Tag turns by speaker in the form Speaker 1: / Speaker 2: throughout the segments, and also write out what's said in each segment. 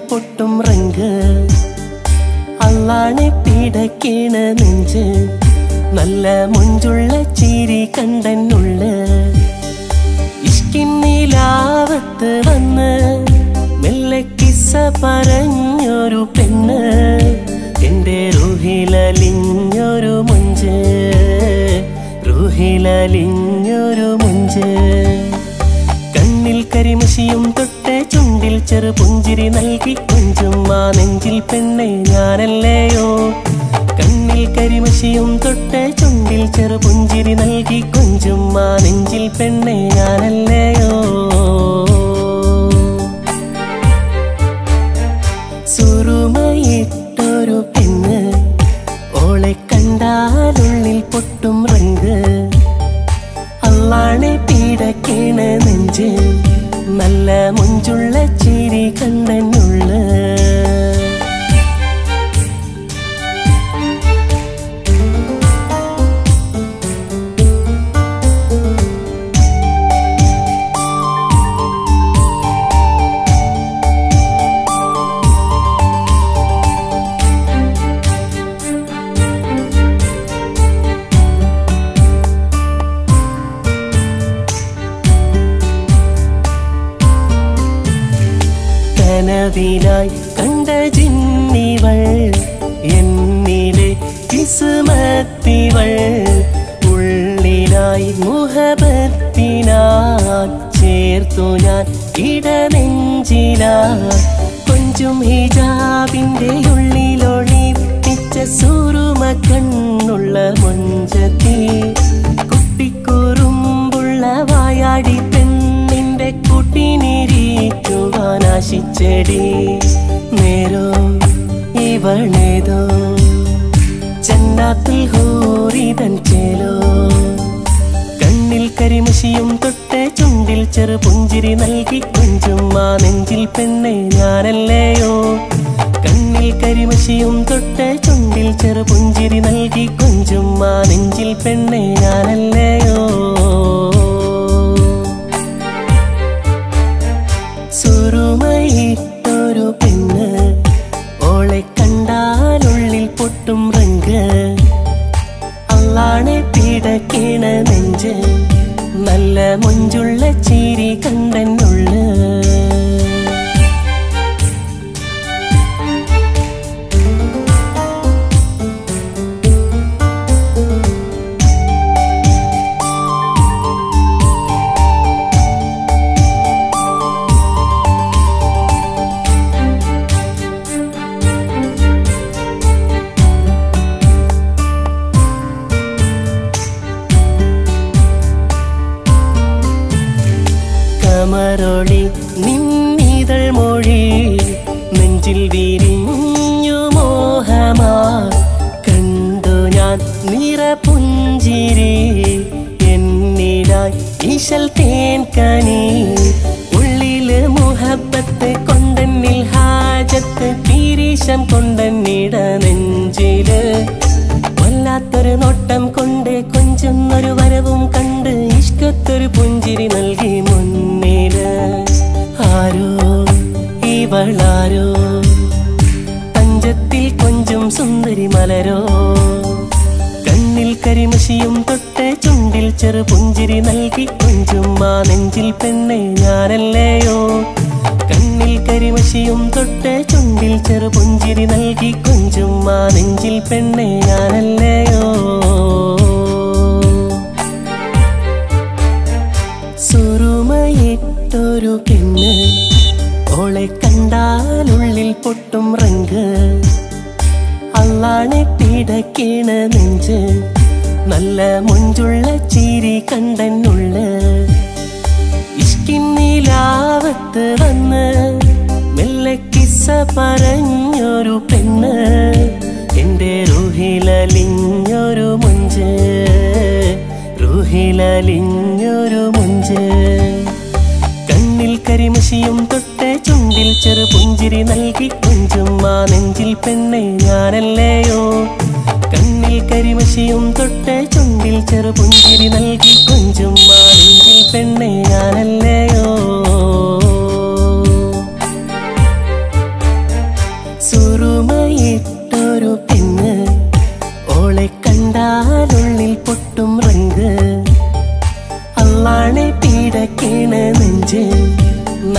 Speaker 1: പൊട്ടും റങ്ക് അള്ളാണെ പിടക്കീണ നെഞ്ച് നല്ല മുഞ്ചുള്ള ചിരി കണ്ടെന്നുള്ള ഇഷ്കിന്നിലാവത്ത് വന്ന് മെല്ലെ കിസ്സ പറഞ്ഞൊരു പെണ്ണ് എന്റെ റൂഹിലലിഞ്ഞൊരു മുഞ്ച് റൂഹിലലിഞ്ഞൊരു മുഞ്ച് കണ്ണിൽ കരിമുഷിയും തൊട്ട് ചുണ്ടിൽ ചെറു പുഞ്ചിരി നൽകി കൊഞ്ചും ആ നെഞ്ചിൽ പെണ്ണെ ഞാനല്ലയോ കണ്ണിൽ കരിമുഷിയും തൊട്ട് ചുണ്ടിൽ ചെറു പുഞ്ചിരി നൽകി കൊഞ്ചും ആ നെഞ്ചിൽ പെണ്ണെ ഞാനല്ലയോ സുറുമയിട്ടൊരു പെണ്ണ് ഓളെ കണ്ടാലുള്ളിൽ പൊട്ടും റങ്ക് അള്ളാണെ പീഡക്കേണ നെഞ്ച് നല്ല മുഞ്ചുള്ള ചിരി കണ്ടെന്നുള്ള കനവിലായി കണ്ട ജിന്നിവൾ എന്നിലെ കിസ്മത്തിവൾ ഉള്ളിലായി മുഹബത്തിനാൽ ചേർത്തു ഞാൻ ഇടനെഞ്ചിലാ കൊഞ്ചും ഹിജാബിന്റെ ഉള്ളിലൊളിപ്പിച്ച സുറുമ കണ്ണുള്ള മൊഞ്ചത്തി കുട്ടിക്കുറുമ്പുള്ള വായാടി പെണ്ണിന്റെ കുട്ടിനിരിക്കുവാൻ ആശിച്ചെടി നേരോ ഇവളേതോ ചെന്നാത്തിൽ ഹോറിതൻ ചേലോ കണ്ണിൽ കരിമുഷിയും തൊട്ട് ചുണ്ടിൽ ചെറു പുഞ്ചിരി നൽകി കൊഞ്ചും ആ നെഞ്ചിൽ പെണ്ണെ ഞാനല്ലയോ കണ്ണിൽ കരിമുഷിയും തൊട്ട് ചുണ്ടിൽ ചെറു പുഞ്ചിരി നൽകി കൊഞ്ചും ആ നെഞ്ചിൽ പെണ്ണെ ഞാനല്ലയോ സുറുമയിട്ടൊരു പെണ്ണ് ഓളെ കണ്ടാലുള്ളിൽ പൊട്ടും റങ്ക് അള്ളാണെ പീഡക്കേണ നെഞ്ച് നല്ല മുഞ്ചുള്ള ചിരി കണ്ടെന്നുള്ള കമറൊളി നിന്നിതൾ മൊഴി നെഞ്ചിൽ വിരിഞ്ഞു മോഹമാ കണ്ടു ഞാൻ നിറപുഞ്ചിരി എന്നിലായി ഈശൽ തേൻ കനി ഉള്ളില് മുഹബത്ത് കൊണ്ടെന്നിൽ ഹാജത്ത് പീരീശം കൊണ്ടെന്നിട നെഞ്ചില് വല്ലാത്തൊരു നോട്ടം കൊണ്ട് കൊഞ്ചുന്നൊരു വരവും കണ്ട് ഇഷ്കത്തൊരു പുഞ്ചിരി നൽകി മുന്നില് ആരോ ഇവളാരോ തഞ്ചത്തിൽ കൊഞ്ചും സുന്ദരി മലരോ കണ്ണിൽ കരിമുഷിയും തൊട്ട് ചുണ്ടിൽ ചെറു പുഞ്ചിരി നൽകി കൊഞ്ചും ആ നെഞ്ചിൽ പെണ്ണെ ഞാനല്ലയോ കണ്ണിൽ കരിമുഷിയും തൊട്ട് ചുണ്ടിൽ ചെറു പുഞ്ചിരി നൽകി കൊഞ്ചും ആ നെഞ്ചിൽ പെണ്ണെ ഞാനല്ലയോ സുറുമയിട്ടൊരു പെണ്ണ് ഓളെ കണ്ടാലുള്ളിൽ പൊട്ടും റങ്ക് അള്ളാണെ പിടക്കീണ നെഞ്ച് നല്ല മുഞ്ചുള്ള ചിരി കണ്ടെന്നുള്ള ഇഷ്കിന്നിലാവത്ത് വന്ന് മെല്ലെ കിസ്സ പറഞ്ഞൊരു പെണ്ണ് എന്റെ റൂഹിലലിഞ്ഞൊരു മുഞ്ച് റൂഹിലലിഞ്ഞൊരു മുഞ്ച് കണ്ണിൽ കരിമുഷിയും തൊട്ട് ചുണ്ടിൽ ചെറു പുഞ്ചിരി നൽകി കൊഞ്ചും ആ നെഞ്ചിൽ പെണ്ണെ ഞാനല്ലയോ കണ്ണിൽ കരിമുഷിയും തൊട്ട് ചുണ്ടിൽ ചെറു പുഞ്ചിരി നൽകി കൊഞ്ചും ആ നെഞ്ചിൽ പെണ്ണെ ഞാനല്ലയോ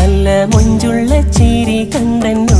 Speaker 1: നല്ല മൊഞ്ചുള്ള ചിരി കണ്ടെന്നെ